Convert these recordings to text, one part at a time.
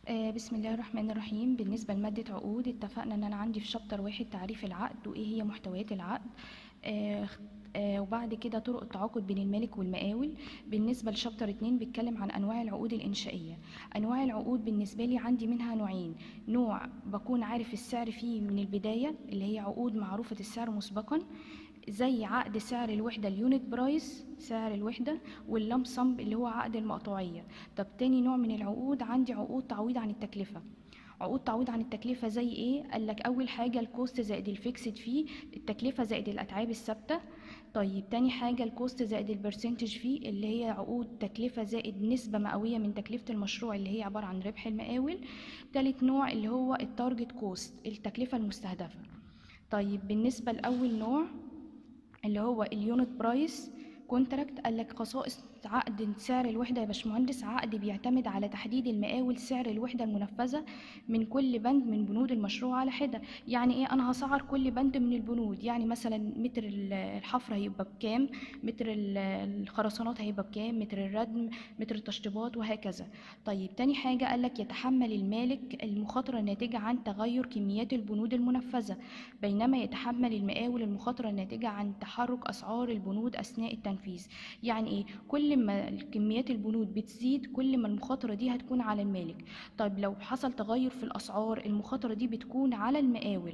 آه، بسم الله الرحمن الرحيم بالنسبة لمادة عقود اتفقنا ان انا عندي في شابتر واحد تعريف العقد وايه هي محتويات العقد آه، آه، وبعد كده طرق التعاقد بين المالك والمقاول بالنسبة لشابتر اتنين بيتكلم عن انواع العقود الانشائية انواع العقود بالنسبة لي عندي منها نوعين نوع بكون عارف السعر فيه من البداية اللي هي عقود معروفة السعر مسبقا زي عقد سعر الوحدة اليونت برايس سعر الوحدة واللم سم اللي هو عقد المقطوعية طب تاني نوع من العقود عندي عقود تعويض عن التكلفة عقود تعويض عن التكلفة زي ايه؟ قال لك أول حاجة الكوست زائد الفيكسد فيه التكلفة زائد الأتعاب الثابتة طيب تاني حاجة الكوست زائد البرسنتج فيه اللي هي عقود تكلفة زائد نسبة مئوية من تكلفة المشروع اللي هي عبارة عن ربح المقاول تالت نوع اللي هو التارجت كوست التكلفة المستهدفة طيب بالنسبة لأول نوع اللي هو اليونت برايس كونتراكت قال لك خصائص عقد سعر الوحده يا باشمهندس عقد بيعتمد على تحديد المقاول سعر الوحده المنفذه من كل بند من بنود المشروع على حده يعني ايه انا هسعر كل بند من البنود يعني مثلا متر الحفر هيبقى بكام متر الخرسانات هيبقى بكام متر الردم متر التشطيبات وهكذا طيب تاني حاجه قال لك يتحمل المالك المخاطره الناتجه عن تغير كميات البنود المنفذه بينما يتحمل المقاول المخاطره الناتجه عن تحرك اسعار البنود اثناء التنفيذ يعني ايه كل ما كميات البنود بتزيد كل ما المخاطرة دي هتكون على المالك طيب لو حصل تغير في الأسعار المخاطرة دي بتكون على المقاول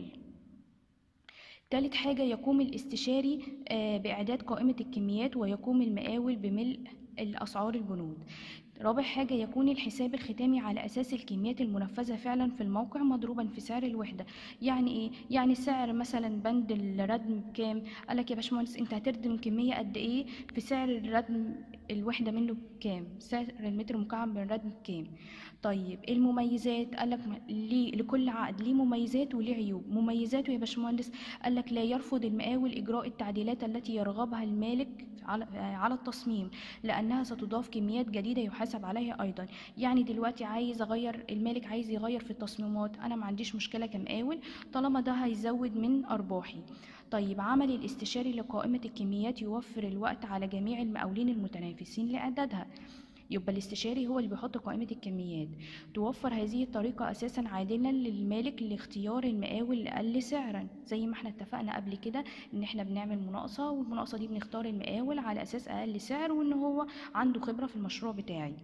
تالت حاجة يقوم الاستشاري بإعداد قائمة الكميات ويقوم المقاول بملء الأسعار البنود رابع حاجة يكون الحساب الختامي على أساس الكميات المنفذة فعلا في الموقع مضروبا في سعر الوحدة يعني إيه؟ يعني سعر مثلا بند الردم بكام قالك يا باشمهندس أنت هتردم كمية قد إيه في سعر الردم الوحدة منه بكام سعر المتر مكعب من الردم بكام طيب المميزات قالك ليه لكل عقد ليه مميزات وليه عيوب مميزاته يا باشمهندس قالك لا يرفض المقاول إجراء التعديلات التي يرغبها المالك على التصميم لأنها ستضاف كميات جديدة يحاسب عليها أيضا يعني دلوقتي عايز أغير المالك عايز يغير في التصميمات أنا ما عنديش مشكلة كمقاول طالما ده هيزود من أرباحي طيب عمل الاستشاري لقائمة الكميات يوفر الوقت على جميع المقاولين المتنافسين لإعدادها يبقى الاستشاري هو اللي بيحط قائمة الكميات توفر هذه الطريقة أساسا عادلا للمالك لاختيار المقاول الأقل سعرا زي ما احنا اتفقنا قبل كده إن احنا بنعمل مناقصة والمناقصة دي بنختار المقاول على أساس أقل سعر وإن هو عنده خبرة في المشروع بتاعي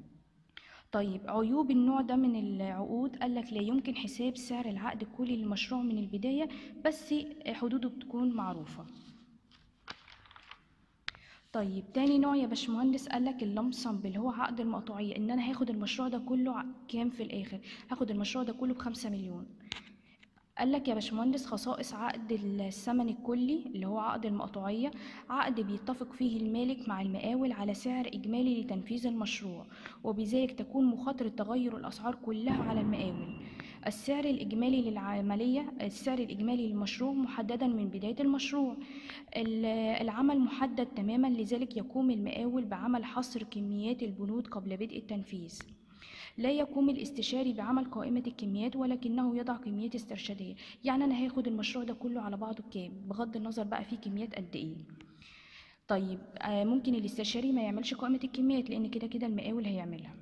طيب عيوب النوع ده من العقود قال لك لا يمكن حساب سعر العقد الكلي للمشروع من البداية بس حدوده بتكون معروفة طيب تاني نوع يا باشمهندس قال لك اللمسم اللي هو عقد المقطوعيه ان انا هاخد المشروع ده كله كام في الاخر هاخد المشروع ده كله بخمسة مليون قال لك يا باشمهندس خصائص عقد الثمن الكلي اللي هو عقد المقطوعية عقد بيتفق فيه المالك مع المقاول على سعر إجمالي لتنفيذ المشروع وبذلك تكون مخاطرة تغير الأسعار كلها على المقاول السعر الإجمالي للعملية السعر الإجمالي للمشروع محددا من بداية المشروع العمل محدد تماما لذلك يقوم المقاول بعمل حصر كميات البنود قبل بدء التنفيذ لا يقوم الاستشاري بعمل قائمة الكميات ولكنه يضع كميات استرشادية يعني أنا هاخد المشروع ده كله على بعضه بكام بغض النظر بقى فيه كميات قد إيه طيب ممكن الاستشاري ما يعملش قائمة الكميات لأن كده كده المقاول هيعملها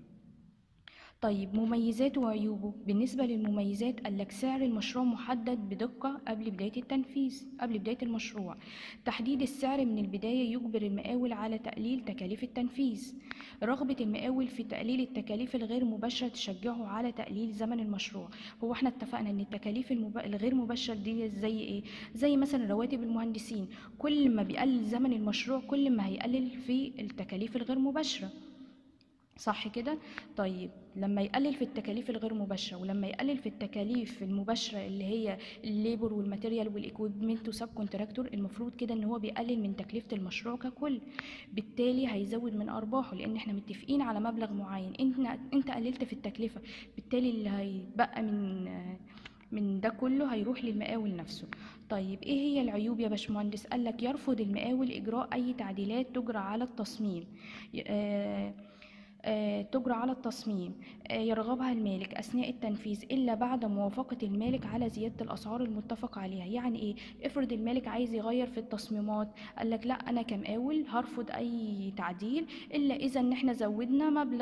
طيب مميزاته وعيوبه بالنسبة للمميزات قال لك سعر المشروع محدد بدقة قبل بداية التنفيذ قبل بداية المشروع تحديد السعر من البداية يجبر المقاول على تقليل تكاليف التنفيذ رغبة المقاول في تقليل التكاليف الغير مباشرة تشجعه على تقليل زمن المشروع هو احنا اتفقنا ان التكاليف المب... الغير مباشرة دي زي ايه زي مثلا رواتب المهندسين كل ما بيقلل زمن المشروع كل ما هيقلل في التكاليف الغير مباشره صح كده طيب لما يقلل في التكاليف الغير مباشره ولما يقلل في التكاليف المباشره اللي هي الليبر والماتيريال والاكويبمنت وسب كونتراكتور المفروض كده ان هو بيقلل من تكلفه المشروع ككل بالتالي هيزود من ارباحه لان احنا متفقين على مبلغ معين انت انت قللت في التكلفه بالتالي اللي هيتبقى من من ده كله هيروح للمقاول نفسه طيب ايه هي العيوب يا باشمهندس قال لك يرفض المقاول اجراء اي تعديلات تجرى على التصميم آه تجرى على التصميم يرغبها المالك أثناء التنفيذ إلا بعد موافقة المالك على زيادة الأسعار المتفق عليها يعني إيه افرض المالك عايز يغير في التصميمات قال لك لا أنا كمقاول هرفض أي تعديل إلا إذا إن إحنا زودنا مبلغ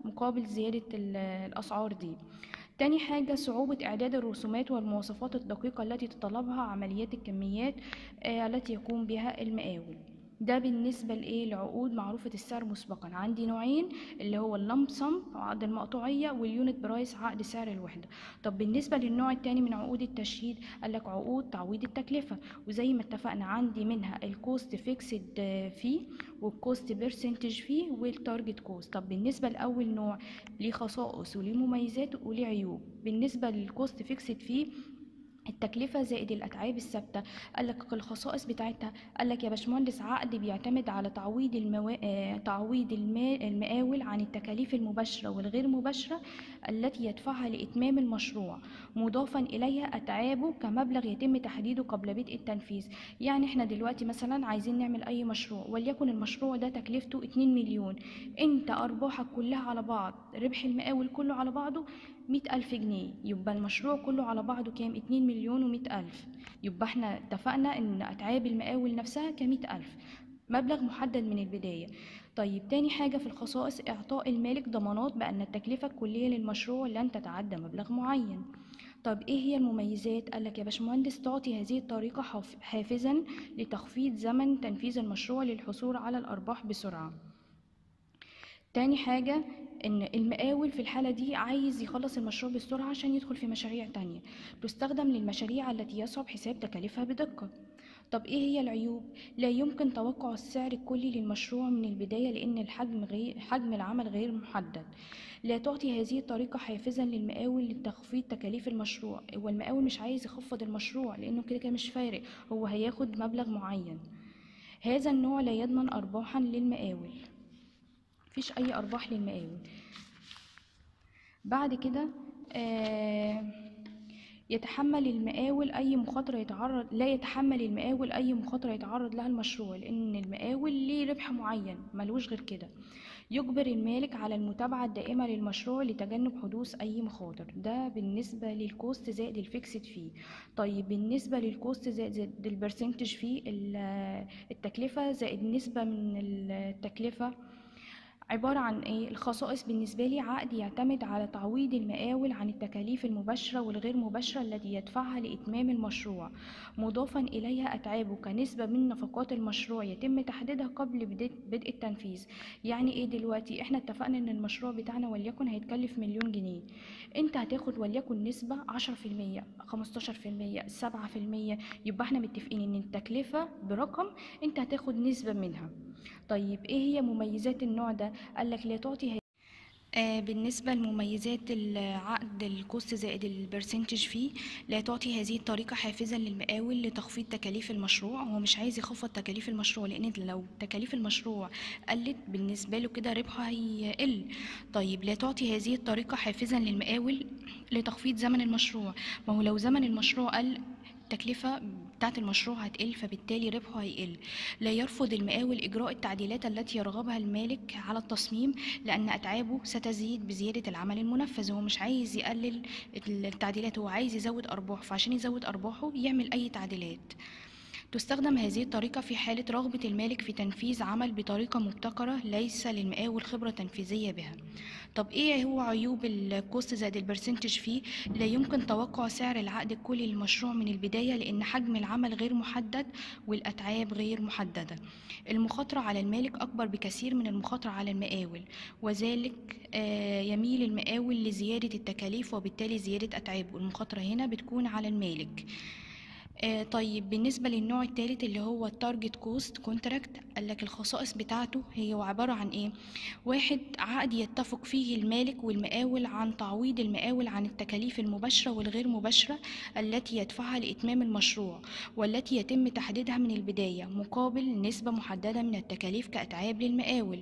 مقابل زيادة ال- الأسعار دي تاني حاجة صعوبة إعداد الرسومات والمواصفات الدقيقة التي تتطلبها عمليات الكميات آه، التي يقوم بها المقاول ده بالنسبة لإيه لعقود معروفة السعر مسبقا عندي نوعين اللي هو اللمب سم عقد المقطوعية واليونت برايس عقد سعر الوحدة طب بالنسبة للنوع التاني من عقود التشييد قالك عقود تعويض التكلفة وزي ما اتفقنا عندي منها الكوست فيكسد فيه والكوست بيرسنتج فيه والتارجت كوست طب بالنسبة لأول نوع ليه خصائص وليه مميزات وليه عيوب بالنسبة للكوست فيكسد فيه التكلفة زائد الأتعاب الثابتة قالك الخصائص بتاعتها قالك يا باشمهندس عقد بيعتمد على تعويض الموا... آه، تعويض الما... المقاول عن التكاليف المباشرة والغير مباشرة التي يدفعها لإتمام المشروع مضافا إليها أتعابه كمبلغ يتم تحديده قبل بدء التنفيذ يعني احنا دلوقتي مثلا عايزين نعمل أي مشروع وليكن المشروع ده تكلفته 2 مليون انت أرباحك كلها على بعض ربح المقاول كله على بعضه مئة ألف جنيه يبقى المشروع كله على بعضه كام اتنين مليون ومئة ألف يبقى احنا اتفقنا ان أتعاب المقاول نفسها كمئة ألف مبلغ محدد من البداية طيب تاني حاجة في الخصائص إعطاء المالك ضمانات بأن التكلفة الكلية للمشروع لن تتعدى مبلغ معين طب ايه هي المميزات قالك يا باشمهندس تعطي هذه الطريقة حاف- حافزا لتخفيض زمن تنفيذ المشروع للحصول على الأرباح بسرعة تاني حاجة إن المقاول في الحالة دي عايز يخلص المشروع بسرعة عشان يدخل في مشاريع تانية تستخدم للمشاريع التي يصعب حساب تكاليفها بدقة طب ايه هي العيوب لا يمكن توقع السعر الكلي للمشروع من البداية لأن الحجم غير حجم العمل غير محدد لا تعطي هذه الطريقة حافزا للمقاول لتخفيض تكاليف المشروع هو المقاول مش عايز يخفض المشروع لأنه كده كده مش فارق هو هياخد مبلغ معين هذا النوع لا يضمن أرباحا للمقاول مفيش أي أرباح للمقاول بعد كده آه يتحمل المقاول أي مخاطرة يتعرض لا يتحمل المقاول أي مخاطرة يتعرض لها المشروع لأن المقاول ليه ربح معين ملوش غير كده يجبر المالك على المتابعة الدائمة للمشروع لتجنب حدوث أي مخاطر ده بالنسبة للكوست زائد الفيكسد فيه طيب بالنسبة للكوست زائد زائد البرسنتج فيه ال- التكلفة زائد نسبة من التكلفة عبارة عن ايه الخصائص بالنسبة لي عقد يعتمد على تعويض المقاول عن التكاليف المباشرة والغير مباشرة التي يدفعها لإتمام المشروع مضافا إليها أتعابه كنسبة من نفقات المشروع يتم تحديدها قبل بدء بدء التنفيذ يعني ايه دلوقتي احنا اتفقنا ان المشروع بتاعنا وليكن هيتكلف مليون جنيه انت هتاخد وليكن نسبة عشرة في المية خمستاشر في المية سبعة في المية يبقى احنا متفقين ان التكلفة برقم انت هتاخد نسبة منها طيب ايه هي مميزات النوع ده قالك لا تعطي هي- آه بالنسبة لمميزات العقد الكوست زائد البرسنتج فيه لا تعطي هذه الطريقة حافزا للمقاول لتخفيض تكاليف المشروع هو مش عايز يخفض تكاليف المشروع لأن لو تكاليف المشروع قلت بالنسبة له كده ربحه هيقل طيب لا تعطي هذه الطريقة حافزا للمقاول لتخفيض زمن المشروع ما هو لو زمن المشروع قل التكلفة بتاعة المشروع هتقل فبالتالي ربحه هيقل لا يرفض المقاول إجراء التعديلات التي يرغبها المالك على التصميم لأن أتعابه ستزيد بزيادة العمل المنفذ هو مش عايز يقلل التعديلات هو عايز يزود أرباح فعشان يزود أرباحه يعمل أي تعديلات تستخدم هذه الطريقة في حالة رغبة المالك في تنفيذ عمل بطريقة مبتكرة ليس للمقاول خبرة تنفيذية بها طب ايه هو عيوب الكوست زائد البرسنتج فيه لا يمكن توقع سعر العقد الكلي للمشروع من البداية لأن حجم العمل غير محدد والأتعاب غير محددة المخاطرة على المالك أكبر بكثير من المخاطرة على المقاول وذلك آه، يميل المقاول لزيادة التكاليف وبالتالي زيادة أتعابه المخاطرة هنا بتكون على المالك آه طيب بالنسبة للنوع الثالث اللي هو التارجت كوست كونتراكت قال لك الخصائص بتاعته هي عبارة عن ايه واحد عقد يتفق فيه المالك والمقاول عن تعويض المقاول عن التكاليف المباشرة والغير مباشرة التي يدفعها لإتمام المشروع والتي يتم تحديدها من البداية مقابل نسبة محددة من التكاليف كأتعاب للمقاول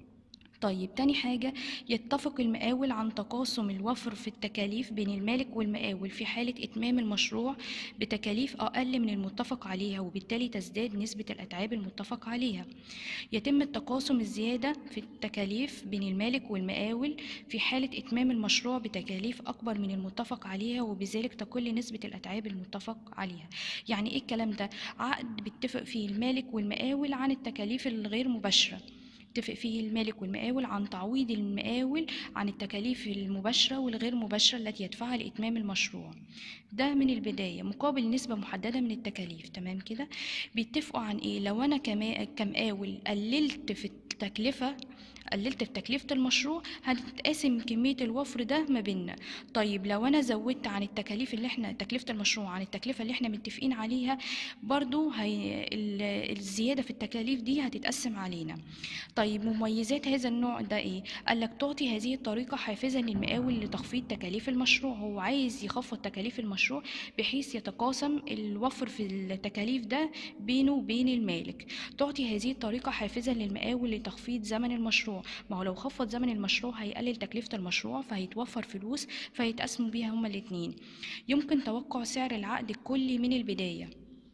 طيب تاني حاجة يتفق المقاول عن تقاسم الوفر في التكاليف بين المالك والمقاول في حالة إتمام المشروع بتكاليف أقل من المتفق عليها وبالتالي تزداد نسبة الأتعاب المتفق عليها يتم التقاسم الزيادة في التكاليف بين المالك والمقاول في حالة إتمام المشروع بتكاليف أكبر من المتفق عليها وبذلك تقل نسبة الأتعاب المتفق عليها يعني إيه الكلام ده؟ عقد بيتفق فيه المالك والمقاول عن التكاليف الغير مباشرة اتفق فيه المالك والمقاول عن تعويض المقاول عن التكاليف المباشرة والغير مباشرة التي يدفعها لإتمام المشروع ده من البداية مقابل نسبة محددة من التكاليف تمام كده بيتفقوا عن ايه لو انا كما- كمقاول قللت في التكلفة قللت في تكلفة المشروع هتتقاسم كمية الوفر ده ما بيننا طيب لو انا زودت عن التكاليف اللي احنا تكلفة المشروع عن التكلفة اللي احنا متفقين عليها برضو هي ال- الزيادة في التكاليف دي هتتقسم علينا طيب مميزات هذا النوع ده ايه قالك تعطي هذه الطريقة حافزا للمقاول لتخفيض تكاليف المشروع هو عايز يخفض تكاليف المشروع بحيث يتقاسم الوفر في التكاليف ده بينه وبين المالك تعطي هذه الطريقة حافزا للمقاول لتخفيض زمن المشروع ما هو لو خفض زمن المشروع هيقلل تكلفة المشروع فهيتوفر فلوس فيتقسموا بيها هما الاتنين يمكن توقع سعر العقد الكلي من البداية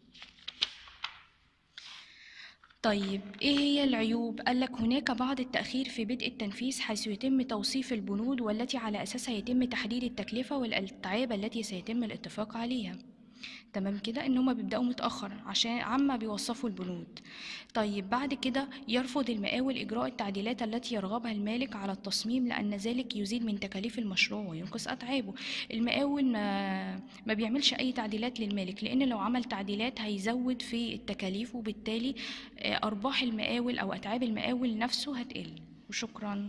طيب ايه هي العيوب قالك هناك بعض التأخير في بدء التنفيذ حيث يتم توصيف البنود والتي على أساسها يتم تحديد التكلفة والأتعاب التي سيتم الاتفاق عليها تمام كده ان هما بيبداوا متاخر عشان عما بيوصفوا البنود طيب بعد كده يرفض المقاول اجراء التعديلات التي يرغبها المالك على التصميم لان ذلك يزيد من تكاليف المشروع وينقص اتعابه المقاول ما ما بيعملش اي تعديلات للمالك لان لو عمل تعديلات هيزود في التكاليف وبالتالي آه، ارباح المقاول او اتعاب المقاول نفسه هتقل وشكرا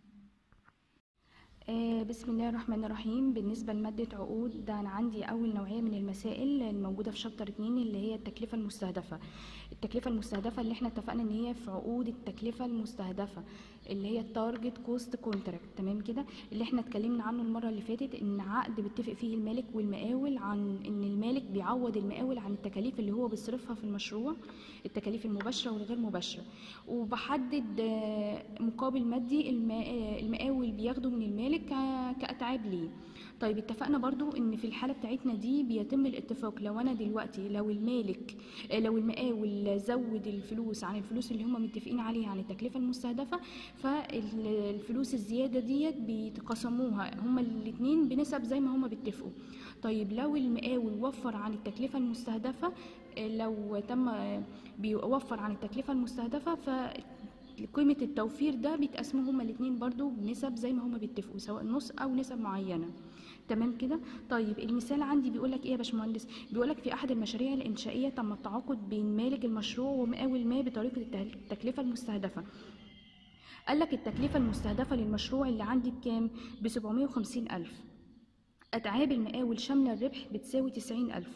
آه، بسم الله الرحمن الرحيم بالنسبة لمادة عقود ده أنا عندي أول نوعية من المسائل الموجودة في شابتر اتنين اللي هي التكلفة المستهدفة التكلفة المستهدفة اللي احنا اتفقنا إن هي في عقود التكلفة المستهدفة اللي هي التارجت كوست كونتراكت تمام كده اللي احنا اتكلمنا عنه المرة اللي فاتت إن عقد بيتفق فيه المالك والمقاول عن إن المالك بيعوض المقاول عن التكاليف اللي هو بيصرفها في المشروع التكاليف المباشرة والغير مباشرة وبحدد آه، مقابل مادي الما- آه، المقاول بياخده من المالك ك- كأتعاب ليه طيب اتفقنا برضو ان في الحالة بتاعتنا دي بيتم الاتفاق لو انا دلوقتي لو المالك آه، لو المقاول زود الفلوس عن الفلوس اللي هم متفقين عليها عن التكلفة المستهدفة فالفلوس الزيادة ديت بيتقسموها هما الاتنين بنسب زي ما هما بيتفقوا طيب لو المقاول وفر عن التكلفة المستهدفة آه، لو تم آه، بيوفر عن التكلفة المستهدفة ف قيمة التوفير ده بيتقسموا هما الاتنين برضو بنسب زي ما هما بيتفقوا سواء نص أو نسب معينة تمام كده طيب المثال عندي بيقول لك ايه يا باشمهندس بيقول لك في احد المشاريع الانشائيه تم التعاقد بين مالك المشروع ومقاول ما بطريقه الته- التكلفه المستهدفه قال لك التكلفه المستهدفه للمشروع اللي عندي بكام ب 750 الف اتعاب المقاول شامله الربح بتساوي 90 الف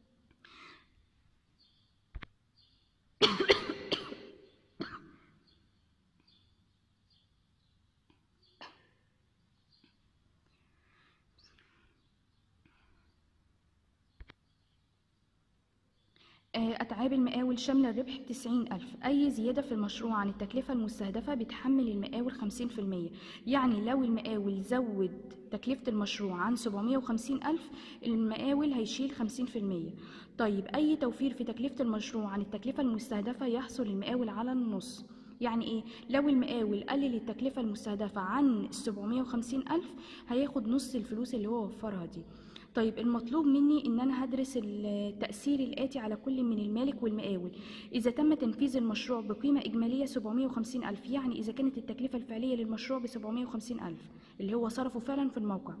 آه، أتعاب المقاول شاملة الربح بتسعين ألف أي زيادة في المشروع عن التكلفة المستهدفة بتحمل المقاول خمسين في المية يعني لو المقاول زود تكلفة المشروع عن سبعمية وخمسين ألف المقاول هيشيل خمسين في المية طيب أي توفير في تكلفة المشروع عن التكلفة المستهدفة يحصل المقاول على النص يعني ايه لو المقاول قلل التكلفة المستهدفة عن السبعمية وخمسين ألف هياخد نص الفلوس اللي هو وفرها دي طيب المطلوب مني ان انا هدرس التأثير الآتي على كل من المالك والمقاول إذا تم تنفيذ المشروع بقيمة إجمالية 750 ألف يعني إذا كانت التكلفة الفعلية للمشروع ب 750 ألف اللي هو صرفه فعلا في الموقع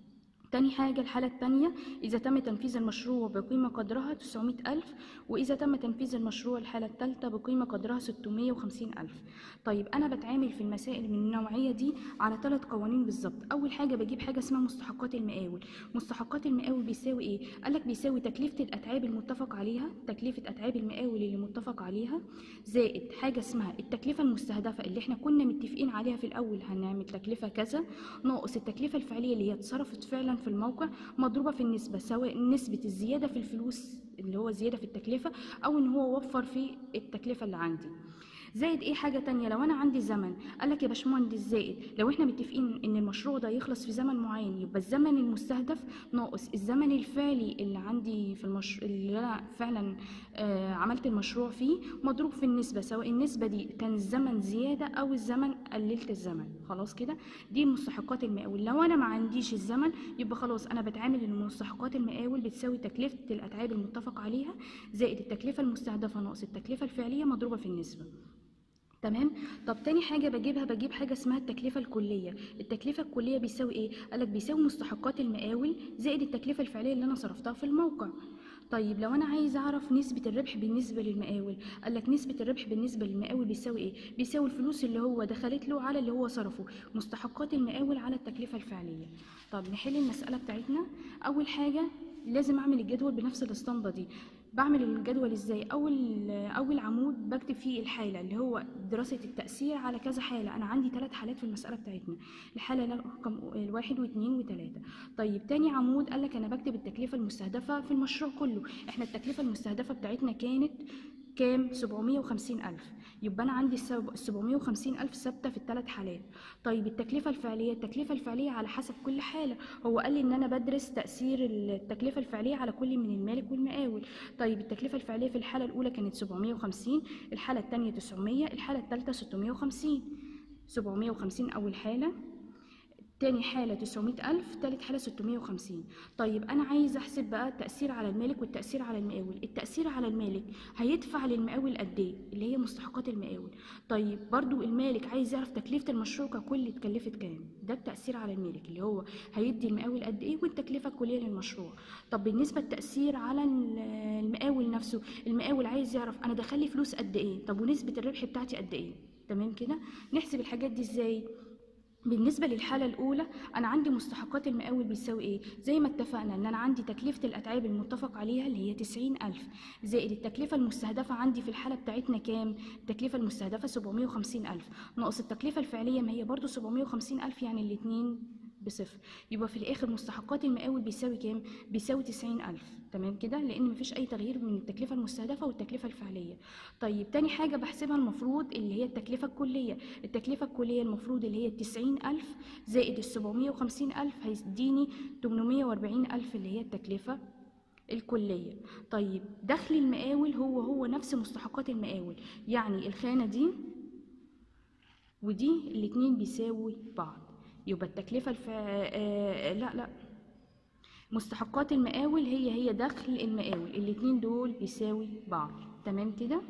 تاني حاجة الحالة التانية إذا تم تنفيذ المشروع بقيمة قدرها 900 ألف وإذا تم تنفيذ المشروع الحالة التالتة بقيمة قدرها 650 ألف طيب أنا بتعامل في المسائل من النوعية دي على ثلاث قوانين بالظبط أول حاجة بجيب حاجة اسمها مستحقات المقاول مستحقات المقاول بيساوي إيه؟ قالك بيساوي تكلفة الأتعاب المتفق عليها تكلفة أتعاب المقاول اللي متفق عليها زائد حاجة اسمها التكلفة المستهدفة اللي احنا كنا متفقين عليها في الأول هنعمل تكلفة كذا ناقص التكلفة الفعلية اللي هي اتصرفت فعلا في الموقع مضروبة في النسبة سواء نسبة الزيادة في الفلوس اللي هو زيادة في التكلفة أو إن هو وفر في التكلفة اللي عندي زائد ايه حاجة تانية لو انا عندي زمن قالك يا باشمهندس زائد لو احنا متفقين ان المشروع ده يخلص في زمن معين يبقى الزمن المستهدف ناقص الزمن الفعلي اللي عندي في المشروع اللي انا فعلا آه عملت المشروع فيه مضروب في النسبة سواء النسبة دي كان الزمن زيادة او الزمن قللت الزمن خلاص كده دي مستحقات المقاول لو انا ما عنديش الزمن يبقى خلاص انا بتعامل ان مستحقات المقاول بتساوي تكلفة الاتعاب المتفق عليها زائد التكلفة المستهدفة ناقص التكلفة الفعلية مضروبة في النسبة تمام طب تاني حاجة بجيبها بجيب حاجة اسمها التكلفة الكلية التكلفة الكلية بيساوي ايه قالك بيساوي مستحقات المقاول زائد التكلفة الفعلية اللي انا صرفتها في الموقع طيب لو انا عايز اعرف نسبة الربح بالنسبة للمقاول قالك نسبة الربح بالنسبة للمقاول بيساوي ايه بيساوي الفلوس اللي هو دخلت له على اللي هو صرفه مستحقات المقاول على التكلفة الفعلية طب نحل المسألة بتاعتنا اول حاجة لازم اعمل الجدول بنفس الاسطمبة دي بعمل الجدول ازاي اول اول عمود بكتب فيه الحاله اللي هو دراسه التاثير على كذا حاله انا عندي ثلاث حالات في المساله بتاعتنا الحاله رقم الواحد واثنين وثلاثه طيب تاني عمود قال لك انا بكتب التكلفه المستهدفه في المشروع كله احنا التكلفه المستهدفه بتاعتنا كانت كام 750 ألف يبقى أنا عندي السب- 750 ألف ثابتة في الثلاث حالات طيب التكلفة الفعلية التكلفة الفعلية على حسب كل حالة هو قال لي إن أنا بدرس تأثير التكلفة الفعلية على كل من المالك والمقاول طيب التكلفة الفعلية في الحالة الأولى كانت 750 الحالة الثانية 900 الحالة الثالثة 650 750 أول حالة تاني حالة 900 ألف تالت حالة 650 طيب أنا عايز أحسب بقى التأثير على المالك والتأثير على المقاول التأثير على المالك هيدفع للمقاول قد إيه اللي هي مستحقات المقاول طيب برضو المالك عايز يعرف تكلفة المشروع ككل اتكلفت كام ده التأثير على المالك اللي هو هيدي المقاول قد إيه والتكلفة الكلية للمشروع طب بالنسبة التأثير على ال- المقاول نفسه المقاول عايز يعرف أنا دخل لي فلوس قد إيه طب ونسبة الربح بتاعتي قد إيه تمام كده نحسب الحاجات دي إزاي بالنسبة للحالة الأولى أنا عندي مستحقات المقاول بيساوي إيه؟ زي ما اتفقنا إن أنا عندي تكلفة الأتعاب المتفق عليها اللي هي 90 ألف زائد التكلفة المستهدفة عندي في الحالة بتاعتنا كام؟ التكلفة المستهدفة 750 ألف ناقص التكلفة الفعلية ما هي برضو 750 ألف يعني الاتنين بصفر يبقى في الآخر مستحقات المقاول بيساوي كام؟ بيساوي 90 ألف تمام كده؟ لأن مفيش أي تغيير من التكلفة المستهدفة والتكلفة الفعلية طيب تاني حاجة بحسبها المفروض اللي هي التكلفة الكلية التكلفة الكلية المفروض اللي هي التسعين ألف زائد السبعمية وخمسين ألف هيديني تمنمية وأربعين ألف اللي هي التكلفة الكلية طيب دخل المقاول هو هو نفس مستحقات المقاول يعني الخانة دي ودي الاتنين بيساوي بعض يبقى التكلفة الف... آه لا لا مستحقات المقاول هي هي دخل المقاول الاتنين دول بيساوي بعض تمام كده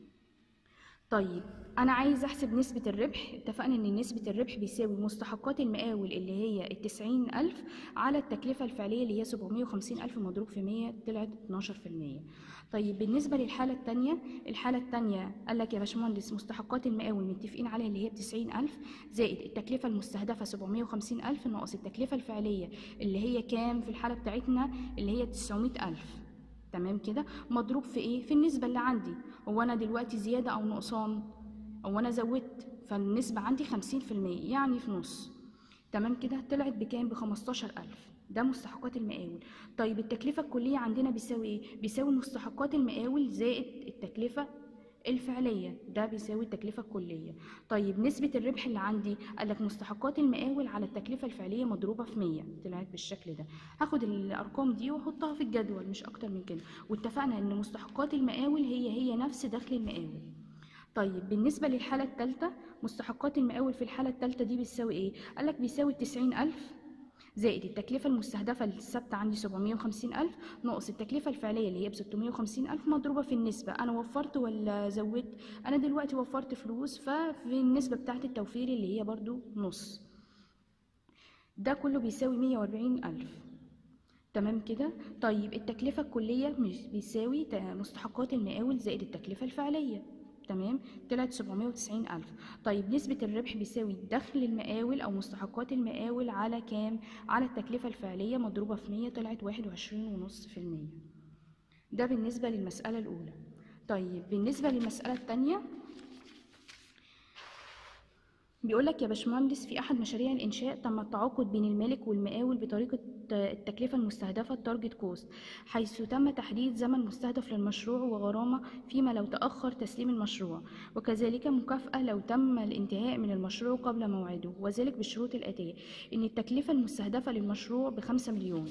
طيب انا عايز احسب نسبة الربح اتفقنا ان نسبة الربح بيساوي مستحقات المقاول اللي هي التسعين الف على التكلفة الفعلية اللي هي سبعمية وخمسين الف مضروب في مية طلعت اتناشر في المية طيب بالنسبة للحالة التانية الحالة التانية قال لك يا باشمهندس مستحقات المقاول متفقين عليها اللي هي بتسعين ألف زائد التكلفة المستهدفة سبعمية وخمسين ألف ناقص التكلفة الفعلية اللي هي كام في الحالة بتاعتنا اللي هي تسعمية ألف تمام كده مضروب في ايه في النسبة اللي عندي هو انا دلوقتي زيادة او نقصان او انا زودت فالنسبة عندي خمسين في المية يعني في نص تمام كده طلعت بكام بخمستاشر ألف ده مستحقات المقاول طيب التكلفة الكلية عندنا بيساوي ايه بيساوي مستحقات المقاول زائد التكلفة الفعلية ده بيساوي التكلفة الكلية طيب نسبة الربح اللي عندي قالك مستحقات المقاول على التكلفة الفعلية مضروبة في 100 طلعت بالشكل ده هاخد الأرقام دي واحطها في الجدول مش أكتر من كده واتفقنا إن مستحقات المقاول هي هي نفس دخل المقاول طيب بالنسبة للحالة الثالثة مستحقات المقاول في الحالة الثالثة دي بتساوي ايه؟ قالك بيساوي 90000 زائد التكلفة المستهدفة الثابتة عندي 750 ألف ناقص التكلفة الفعلية اللي هي ب 650 ألف مضروبة في النسبة أنا وفرت ولا زودت أنا دلوقتي وفرت فلوس ففي النسبة بتاعت التوفير اللي هي برضو نص ده كله بيساوي 140 ألف تمام كده طيب التكلفة الكلية مش بيساوي ت- مستحقات المقاول زائد التكلفة الفعلية تمام طلعت 790 ألف طيب نسبة الربح بيساوي دخل المقاول أو مستحقات المقاول على كام على التكلفة الفعلية مضروبة في 100 طلعت 21.5% ده بالنسبة للمسألة الأولى طيب بالنسبة للمسألة الثانية بيقول لك يا باشمهندس في احد مشاريع الانشاء تم التعاقد بين المالك والمقاول بطريقه التكلفه المستهدفه التارجت كوست حيث تم تحديد زمن مستهدف للمشروع وغرامه فيما لو تاخر تسليم المشروع وكذلك مكافاه لو تم الانتهاء من المشروع قبل موعده وذلك بالشروط الاتيه ان التكلفه المستهدفه للمشروع بخمسة مليون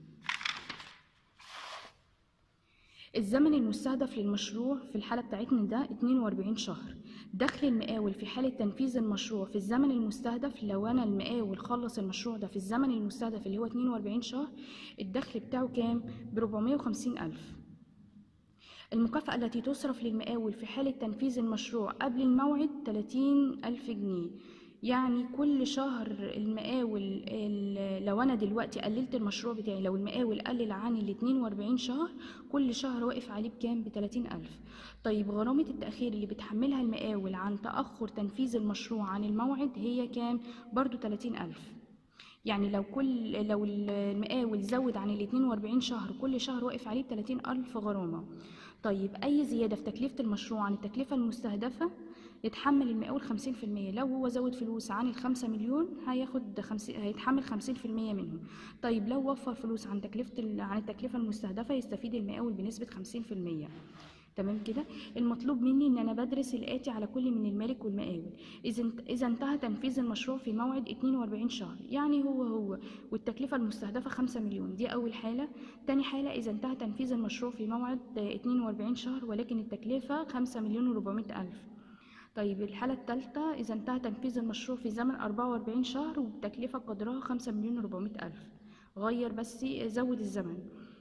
الزمن المستهدف للمشروع في الحالة بتاعتنا ده 42 شهر دخل المقاول في حالة تنفيذ المشروع في الزمن المستهدف لو أنا المقاول خلص المشروع ده في الزمن المستهدف اللي هو 42 شهر الدخل بتاعه كام ب 450 ألف المكافأة التي تصرف للمقاول في حالة تنفيذ المشروع قبل الموعد 30 ألف جنيه يعني كل شهر المقاول ال- لو أنا دلوقتي قللت المشروع بتاعي لو المقاول قلل عن ال 42 شهر كل شهر واقف عليه بكام ب 30 ألف طيب غرامة التأخير اللي بتحملها المقاول عن تأخر تنفيذ المشروع عن الموعد هي كام برضو 30 ألف يعني لو كل لو المقاول زود عن ال 42 شهر كل شهر واقف عليه ب 30 ألف غرامة طيب أي زيادة في تكلفة المشروع عن التكلفة المستهدفة يتحمل المقاول 50% لو هو زود فلوس عن الخمسة مليون هياخد خمسين هيتحمل 50% منهم طيب لو وفر فلوس عن تكلفة ال- عن التكلفة المستهدفة يستفيد المقاول بنسبة 50% تمام كده المطلوب مني ان انا بدرس الاتي على كل من المالك والمقاول اذا انت- اذا انتهى تنفيذ المشروع في موعد 42 شهر يعني هو هو والتكلفه المستهدفه 5 مليون دي اول حاله تاني حاله اذا انتهى تنفيذ المشروع في موعد آه، 42 شهر ولكن التكلفه 5 مليون و400 الف طيب الحالة الثالثة إذا انتهى تنفيذ المشروع في زمن 44 شهر والتكلفة قدرها 5 مليون و400 ألف غير بس زود الزمن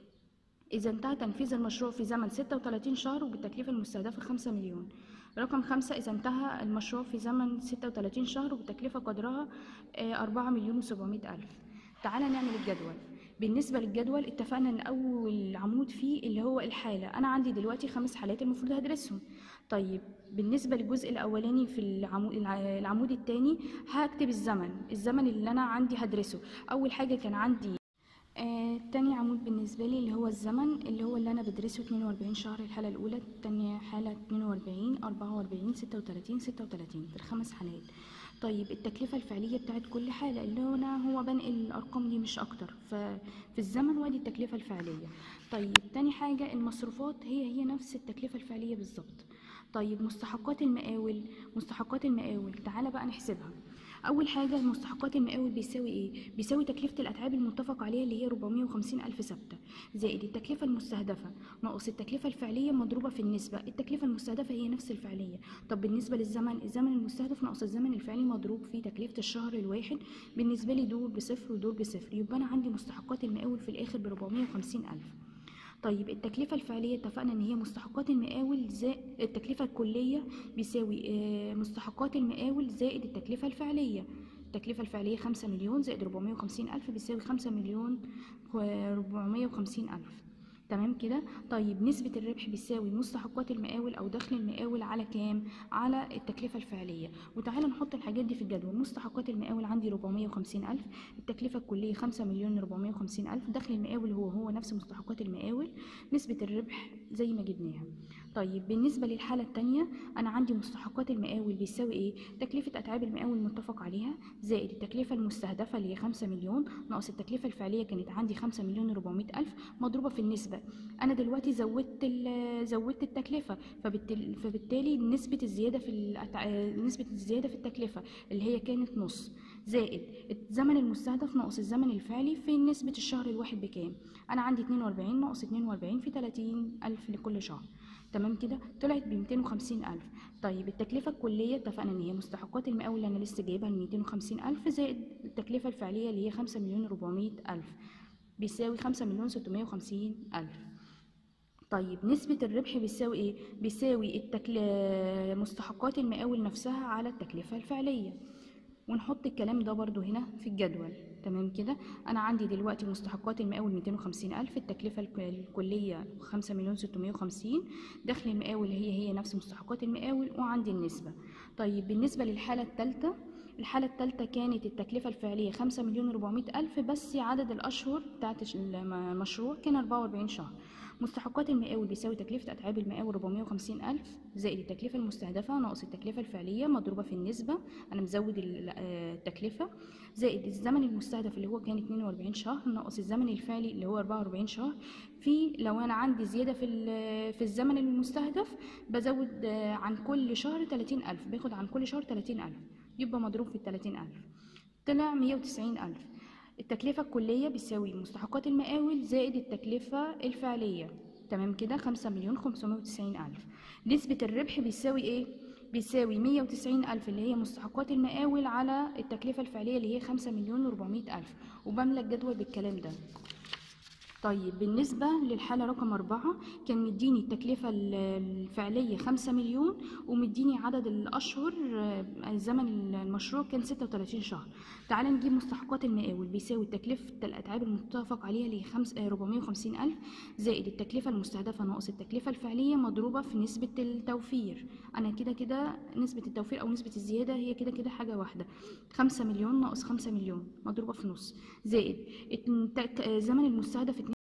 إذا انتهى تنفيذ المشروع في زمن 36 شهر وبالتكلفة المستهدفة 5 مليون رقم خمسة إذا انتهى المشروع في زمن 36 شهر وبتكلفة قدرها آه، 4 مليون و700 ألف تعالى نعمل الجدول بالنسبة للجدول اتفقنا ان اول عمود فيه اللي هو الحالة انا عندي دلوقتي خمس حالات المفروض هدرسهم طيب بالنسبة للجزء الاولاني في العمود, العمود التاني هكتب الزمن الزمن اللي انا عندي هدرسه اول حاجة كان عندي آه، تاني عمود بالنسبة لي اللي هو الزمن اللي هو اللي أنا بدرسه 42 شهر الحالة الأولى تانية حالة 42 44 36 36 في الخمس حالات طيب التكلفة الفعلية بتاعت كل حالة اللي هو أنا هو بنقل الأرقام دي مش أكتر ففي الزمن وادي التكلفة الفعلية طيب تاني حاجة المصروفات هي هي نفس التكلفة الفعلية بالظبط طيب مستحقات المقاول مستحقات المقاول تعالى بقى نحسبها اول حاجه مستحقات المقاول بيساوي ايه بيساوي تكلفه الاتعاب المتفق عليها اللي هي 450 الف ثابته زائد التكلفه المستهدفه ناقص التكلفه الفعليه مضروبه في النسبه التكلفه المستهدفه هي نفس الفعليه طب بالنسبه للزمن الزمن المستهدف ناقص الزمن الفعلي مضروب في تكلفه الشهر الواحد بالنسبه لي دول بصفر ودول بصفر يبقى انا عندي مستحقات المقاول في الاخر ب 450 الف طيب التكلفة الفعلية اتفقنا ان هي مستحقات المقاول زائد التكلفة الكلية بيساوي آه، مستحقات المقاول زائد التكلفة الفعلية التكلفة الفعلية خمسة مليون زائد ربعمية وخمسين ألف بيساوي خمسة مليون وربعمية وخمسين ألف تمام كده طيب نسبة الربح بيساوي مستحقات المقاول أو دخل المقاول على كام على التكلفة الفعلية وتعالى نحط الحاجات دي في الجدول مستحقات المقاول عندي 450 ألف التكلفة الكلية 5 مليون 450 ألف دخل المقاول هو هو نفس مستحقات المقاول نسبة الربح زي ما جبناها طيب بالنسبة للحالة التانية أنا عندي مستحقات المقاول بيساوي إيه؟ تكلفة أتعاب المقاول المتفق عليها زائد التكلفة المستهدفة اللي هي 5 مليون ناقص التكلفة الفعلية كانت عندي 5 مليون و400 ألف مضروبة في النسبة أنا دلوقتي زودت ال- زودت التكلفة فبالتالي, فبالتالي نسبة الزيادة في الأتع... نسبة الزيادة في التكلفة اللي هي كانت نص زائد الزمن المستهدف ناقص الزمن الفعلي في نسبة الشهر الواحد بكام أنا عندي 42 ناقص 42 في 30 ألف لكل شهر تمام كده طلعت ب 250 ألف طيب التكلفة الكلية اتفقنا ان هي مستحقات المقاول اللي انا لسه جايبها ال 250 ألف زائد التكلفة الفعلية اللي هي 5 مليون 400 ألف بيساوي 5 مليون 650 ألف طيب نسبة الربح بيساوي ايه؟ بيساوي التكل... مستحقات المقاول نفسها على التكلفة الفعلية ونحط الكلام ده برضو هنا في الجدول تمام كده انا عندي دلوقتي مستحقات المقاول 250 الف التكلفه الك- الكليه 5 مليون 650 دخل المقاول هي هي نفس مستحقات المقاول وعندي النسبه طيب بالنسبه للحاله الثالثه الحالة الثالثة كانت التكلفة الفعلية 5 مليون 400 ألف بس عدد الأشهر بتاعت الش- المشروع كان 44 شهر مستحقات المقاول بيساوي تكلفة أتعاب المقاول 450 ألف زائد التكلفة المستهدفة ناقص التكلفة الفعلية مضروبة في النسبة أنا مزود ال- آه، التكلفة زائد الزمن المستهدف اللي هو كان 42 شهر ناقص الزمن الفعلي اللي هو 44 شهر في لو أنا عندي زيادة في ال- في الزمن المستهدف بزود آه، عن كل شهر 30 ألف باخد عن كل شهر 30 ألف يبقى مضروب في ال 30 ألف طلع 190 ألف التكلفة الكلية بيساوي مستحقات المقاول زائد التكلفة الفعلية تمام كده خمسة مليون خمسمائة وتسعين ألف نسبة الربح بيساوي إيه؟ بيساوي مية وتسعين ألف اللي هي مستحقات المقاول على التكلفة الفعلية اللي هي خمسة مليون وربعمية ألف وبملى الجدول بالكلام ده طيب بالنسبة للحالة رقم أربعة كان مديني التكلفة ال- الفعلية خمسة مليون ومديني عدد الأشهر آه، زمن المشروع كان ستة وتلاتين شهر تعال نجيب مستحقات المقاول بيساوي تكلفة الأتعاب المتفق عليها اللي هي خمس ربعمية وخمسين ألف زائد التكلفة المستهدفة ناقص التكلفة الفعلية مضروبة في نسبة التوفير أنا كده كده نسبة التوفير أو نسبة الزيادة هي كده كده حاجة واحدة خمسة مليون ناقص خمسة مليون مضروبة في نص زائد التك- زمن المستهدف